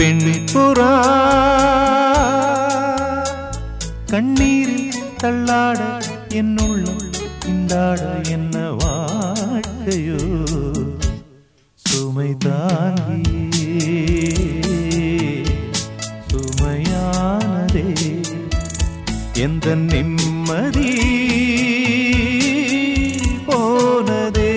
பெண் புறா கண்ணீரில் தள்ளாட என்னுள்ளம் இந்தாட என்ன வாழ்க்கையோ சுமை தாங்கியே சுமையானதே எந்த நிம்மதி போனதே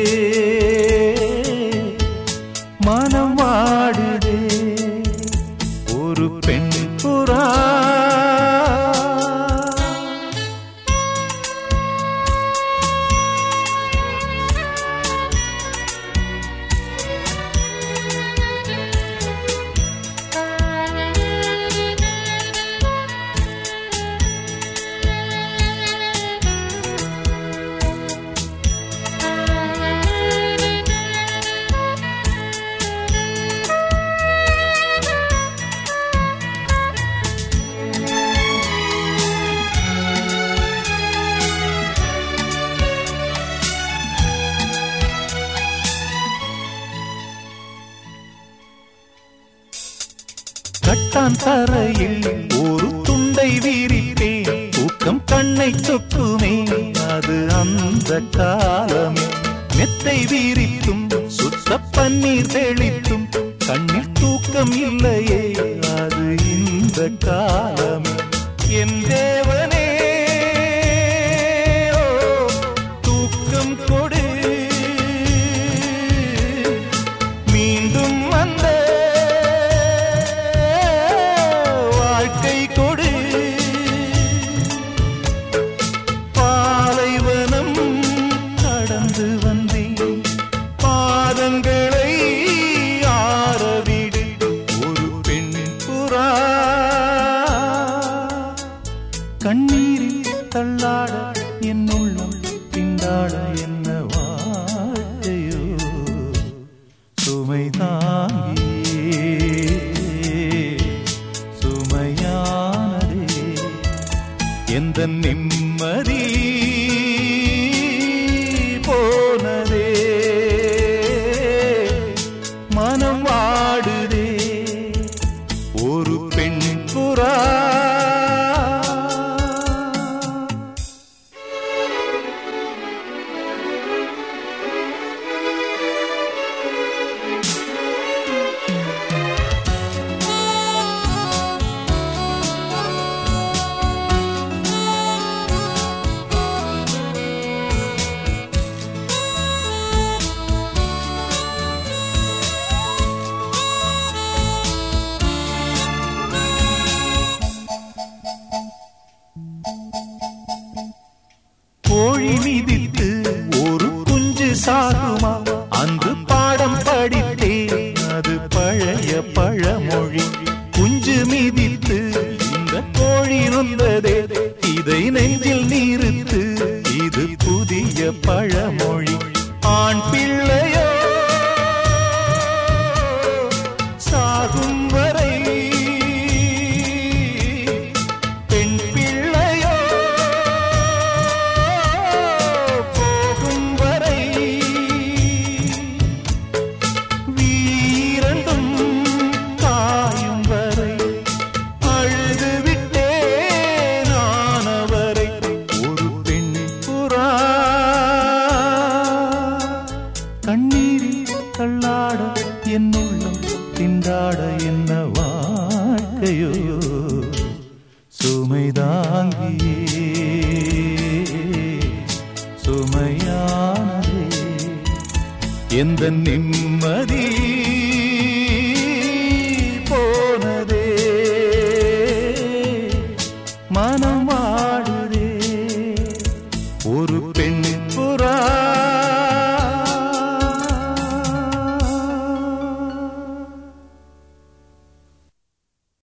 மனம் வாடுதே ஒரு பெண் புறா கட்டான் தரையில் ஒரு துண்டை வீரிப்பேன் தூக்கம் கண்ணை சொக்குமே அது அந்த காலமே மெத்தை வீரித்தும் சுத்த பன்னீர் தெளித்தும் கண்ணில் தூக்கம் இல்லையே அது இந்த காலமே என் தேவனே ஓ, தூக்கம் கொடு மீண்டும் வந்த வாழ்க்கை கொடு பாலைவனம் கடந்து வந்தேன் பாதங்களை ஆரவிடு ஒரு பெண் புறா கண்ணீரில் தள்ளாட என் உள்ளம் திண்டாட என்ன வாழ்க்கையோ சுமை தாங்கியே சுமையானதே எந்த நிம்மதி போனதே மனம் வாடுதே ஒரு பெண் புறா கோழி மிதித்து ஒரு குஞ்சு சாகுமா அன்று பாடம் படித்தேன் அது பழைய பழமொழி குஞ்சு மிதித்து இந்த கோழி நொந்ததே இதை நெஞ்சில் நீருத்து இது புதிய பழமொழி ஆண் பிள்ளையோ சாகும் வரை பெண் பிள்ளையோ போகும் வரை வீரண்டும் காயும் வரை அழுது விட்டே நான் அவரை ஒரு பெண் புறா கண்ணீரில் தள்ளாட என் உள்ளம் திண்டாட என்ன வாழ்க்கையோ சுமை தாங்கியே சுமையானதே எந்த நிம்மதி போனதே மனம் வாடுதே ஒரு பெண்